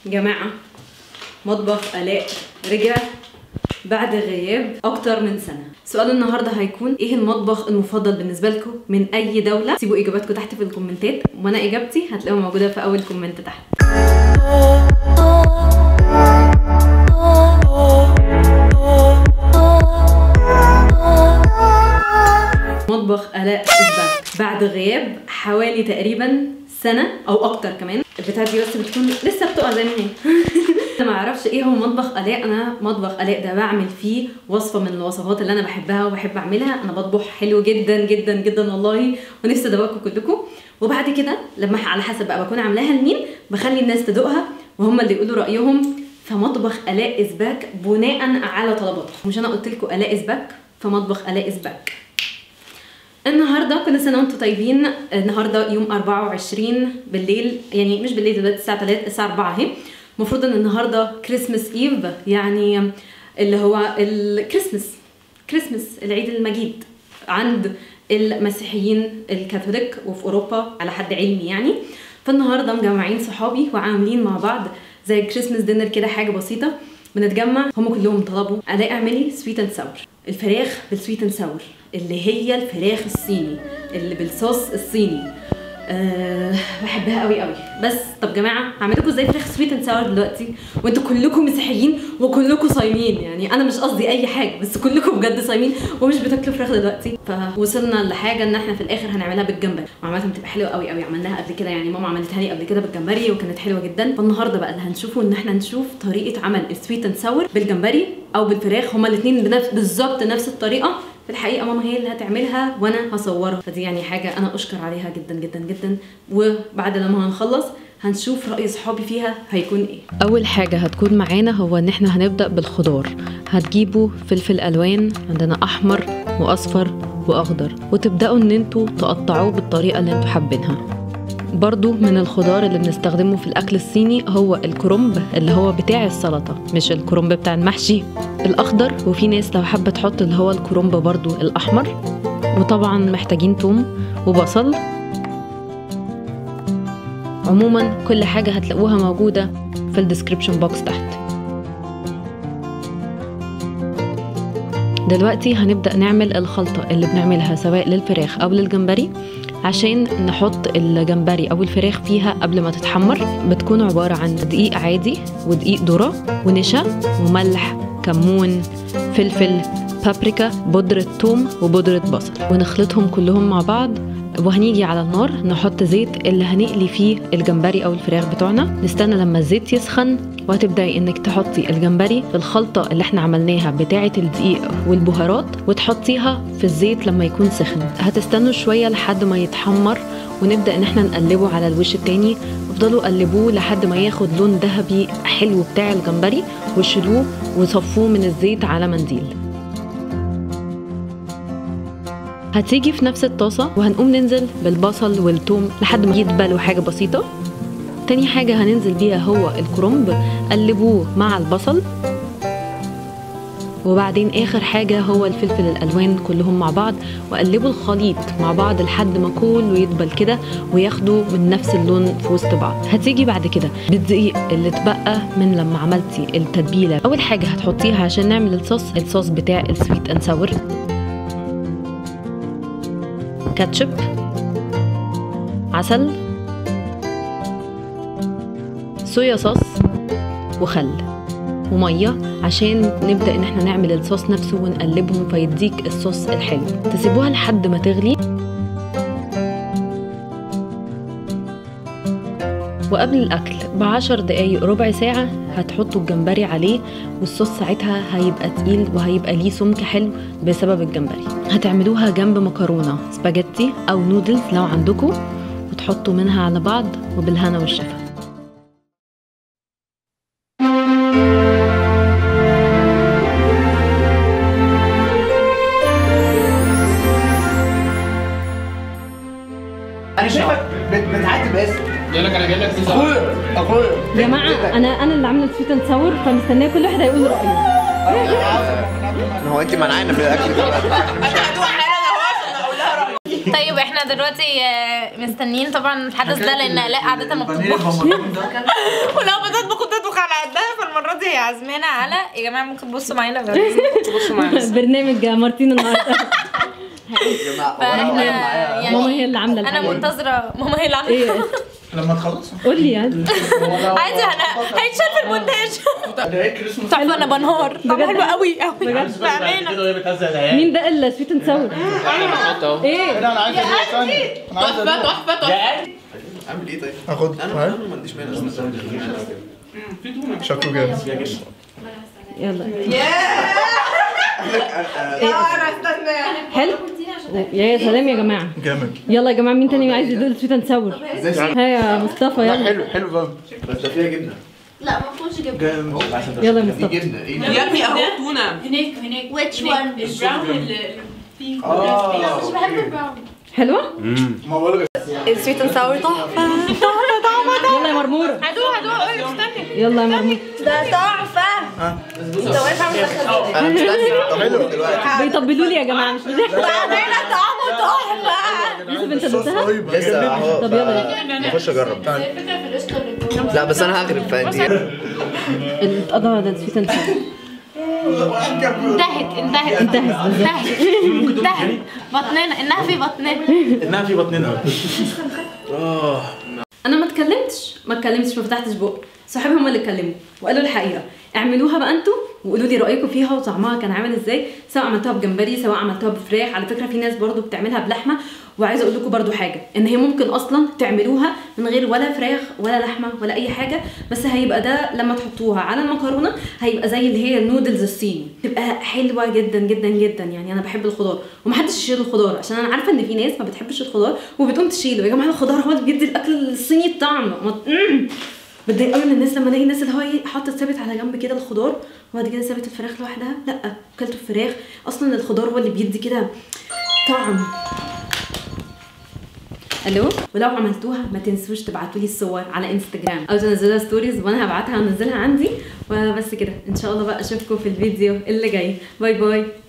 جماعة مطبخ آلاء رجع بعد غياب أكتر من سنة سؤال النهاردة هيكون إيه المطبخ المفضل بالنسبة لكم من أي دولة سيبوا إجاباتكم تحت في الكومنتات وأنا إجابتي هتلاقوها موجودة في أول كومنت تحت مطبخ آلاء إزباك بعد غياب حوالي تقريبا سنة أو أكتر كمان البتاعة دي بس بتكون لسه بتقع زي ما هي انا ما اعرفش ايه هو مطبخ الاء انا مطبخ الاء ده بعمل فيه وصفه من الوصفات اللي انا بحبها وبحب اعملها انا بطبخ حلو جدا جدا جدا والله ونفسي ادوقكم كلكم وبعد كده لما على حسب بقى بكون عاملاها لمين بخلي الناس تدوقها وهم اللي يقولوا رايهم فمطبخ الاء ازباك بناء على طلباتهم مش انا قلت لكم الاء ازباك فمطبخ الاء ازباك النهارده كل سنه وانتم طيبين النهارده يوم 24 بالليل يعني مش بالليل دلوقتي الساعه 3 الساعه 4 اهي المفروض ان النهارده كريسمس ايف يعني اللي هو الكريسمس كريسمس العيد المجيد عند المسيحيين الكاثوليك وفي اوروبا على حد علمي يعني فالنهارده مجمعين صحابي وعاملين مع بعض زي كريسمس دينر كده حاجه بسيطه بنتجمع هم كلهم طلبوا الاقي اعملي سويت اند ساور الفراخ بالسويت اند ساور اللي هي الفراخ الصيني اللي بالصوص الصيني أه بحبها قوي قوي بس طب جماعه هعمل لكم ازاي فراخ سويت اند ساور دلوقتي وانتوا كلكم مسيحيين وكلكم صايمين يعني انا مش قصدي اي حاجه بس كلكم بجد صايمين ومش بتاكلوا فراخ دلوقتي فوصلنا لحاجه ان احنا في الاخر هنعملها بالجمبري وعملتها بتبقى حلوه قوي قوي عملناها قبل كده يعني ماما عملتها لي قبل كده بالجمبري وكانت حلوه جدا فالنهارده بقى اللي هنشوفه ان احنا نشوف طريقه عمل السويت اند ساور بالجمبري او بالفراخ هما الاثنين بالظبط نفس الطريقه في الحقيقه ماما هي اللي هتعملها وانا هصورها فدي يعني حاجه انا اشكر عليها جدا جدا جدا وبعد لما هنخلص هنشوف راي صحابي فيها هيكون ايه اول حاجه هتكون معانا هو ان احنا هنبدا بالخضار هتجيبوا فلفل الوان عندنا احمر واصفر واخضر وتبداوا ان انتوا تقطعوه بالطريقه اللي انتوا حابينها برضو من الخضار اللي بنستخدمه في الأكل الصيني هو الكرنب اللي هو بتاع السلطة مش الكرنب بتاع المحشي الأخضر وفي ناس لو حابة تحط اللي هو الكرنب برضو الأحمر وطبعا محتاجين توم وبصل عموما كل حاجة هتلاقوها موجودة في الديسكريبشن بوكس تحت دلوقتي هنبدأ نعمل الخلطة اللي بنعملها سواء للفراخ أو للجمبري عشان نحط الجمبري او الفراخ فيها قبل ما تتحمر بتكون عباره عن دقيق عادي ودقيق ذره ونشا وملح كمون فلفل بابريكا بودرة ثوم وبودرة بصل ونخلطهم كلهم مع بعض وهنيجي على النار نحط زيت اللي هنقلي فيه الجمبري او الفراخ بتوعنا نستنى لما الزيت يسخن وهتبداي انك تحطي الجمبري في الخلطه اللي احنا عملناها بتاعه الدقيق والبهارات وتحطيها في الزيت لما يكون سخن هتستنوا شويه لحد ما يتحمر ونبدا ان احنا نقلبه على الوش التاني افضلوا قلبوه لحد ما ياخد لون ذهبي حلو بتاع الجمبري وشيلوه وصفوه من الزيت على منديل هتيجي في نفس الطاسة وهنقوم ننزل بالبصل والثوم لحد ما يدبلوا حاجة بسيطة تاني حاجة هننزل بيها هو الكرنب قلبوه مع البصل وبعدين اخر حاجة هو الفلفل الالوان كلهم مع بعض وقلبوا الخليط مع بعض لحد ما كله يدبل كده وياخدوا من نفس اللون في وسط بعض هتيجي بعد كده بالدقيق اللي اتبقى من لما عملتي التتبيلة اول حاجة هتحطيها عشان نعمل الصوص الصوص بتاع السويت اند ساور كاتشب عسل صويا صوص وخل وميه عشان نبدا ان احنا نعمل الصوص نفسه ونقلبهم فيديك الصوص الحلو تسيبوها لحد ما تغلي وقبل الاكل بعشر دقايق ربع ساعه هتحطوا الجمبري عليه والصوص ساعتها هيبقى تقيل وهيبقى ليه سمك حلو بسبب الجمبري هتعملوها جنب مكرونه سباجيتي او نودلز لو عندكم وتحطوا منها على بعض وبالهنا والشفا انا شايفك بت- بتعاتب اسم يقول لك انا جايب لك بيتزا اخويا اخويا يا جماعه انا انا اللي عامله سويت اند ساور فمستنيه كل واحد هيقول رايه هو انت منعانا من الاكل انا هدوق حالا اهو عشان اقول لها رايي طيب احنا دلوقتي آه، مستنيين طبعا الحدث ده لان الاء عاده ما البانيه بتطبخش البمبرون ده ولو بتطبخ بتطبخ على قدها فالمره دي هي عازمانا على يا جماعه ممكن تبصوا معانا بس بصوا معانا برنامج مارتين النهارده يا جماعه فاحنا والله معايا يعني ماما هي اللي عامله انا الحاجات منتظره ماما هي اللي عامله ايه لما تخلص قول لي يعني عادي انا هيتشال في المونتاج ده ايه كريسماس تحفه انا بنهار طعمه حلو قوي قوي بامانه وهي بتهزق العيال مين ده السويت اند ساور ايه انا عايز ادوق ثاني انا عايز ادوق تحفه تحفه اعمل ايه طيب؟ اخد انا ها؟ انا ما عنديش مانع شكله جامد يلا حلو يا سلام يا جماعه جامد يلا يا جماعه مين تاني عايز يدوق السويت اند ساور ها يا مصطفى يلا حلو حلو فاهم بس ده فيها جبنه لا ما فيهوش جبنه جامد يلا يا دي مصطفى جبنه ايه ده؟ يا ابني اهو تونه هناك هناك which one البراون اللي فيه اه مش بحب البراون حلوه ما بقول لك السويت اند ساور تحفه يلا يا مرموره هدوق هدوق قولي استني يلا يا مرموره ده تحفه انت واقف عامل دخل انا مستني حلو دلوقتي بيطبلوا لي يا جماعه مش بامانه طعمه تحفه يوسف انت دوقتها طيب لسه اهو طب يلا نخش اجرب الفكره في القشطه اللي لا بس انا هغرب فانت اتقضى ده السويت اند ساور انتهت انتهت انتهت بالظبط انتهت انتهت بطننا انها في بطننا انها في بطننا انا ما اتكلمتش ما اتكلمتش ما فتحتش بق صحابي هم اللي اتكلموا وقالوا الحقيقه اعملوها بقى انتوا وقولوا لي رايكم فيها وطعمها كان عامل ازاي سواء عملتوها بجمبري سواء عملتوها بفراخ على فكره في ناس برضو بتعملها بلحمه وعايزه اقول لكم برضو حاجه ان هي ممكن اصلا تعملوها من غير ولا فراخ ولا لحمه ولا اي حاجه بس هيبقى ده لما تحطوها على المكرونه هيبقى زي اللي هي النودلز الصيني تبقى حلوه جدا جدا جدا يعني انا بحب الخضار ومحدش يشيل الخضار عشان انا عارفه ان في ناس ما بتحبش الخضار وبتقوم تشيله يا جماعه الخضار هو اللي بيدي الاكل الصيني الطعم ما- مم. بتضايق قوي من الناس لما الاقي الناس اللي هو ايه حاطط ثابت على جنب كده الخضار وبعد كده ثابت الفراخ لوحدها لا اكلت الفراخ اصلا الخضار هو اللي بيدي كده طعم الو ولو عملتوها ما تنسوش تبعتوا لي الصور على انستجرام او تنزلوها ستوريز وانا هبعتها وانزلها عندي وبس كده ان شاء الله بقى اشوفكم في الفيديو اللي جاي باي باي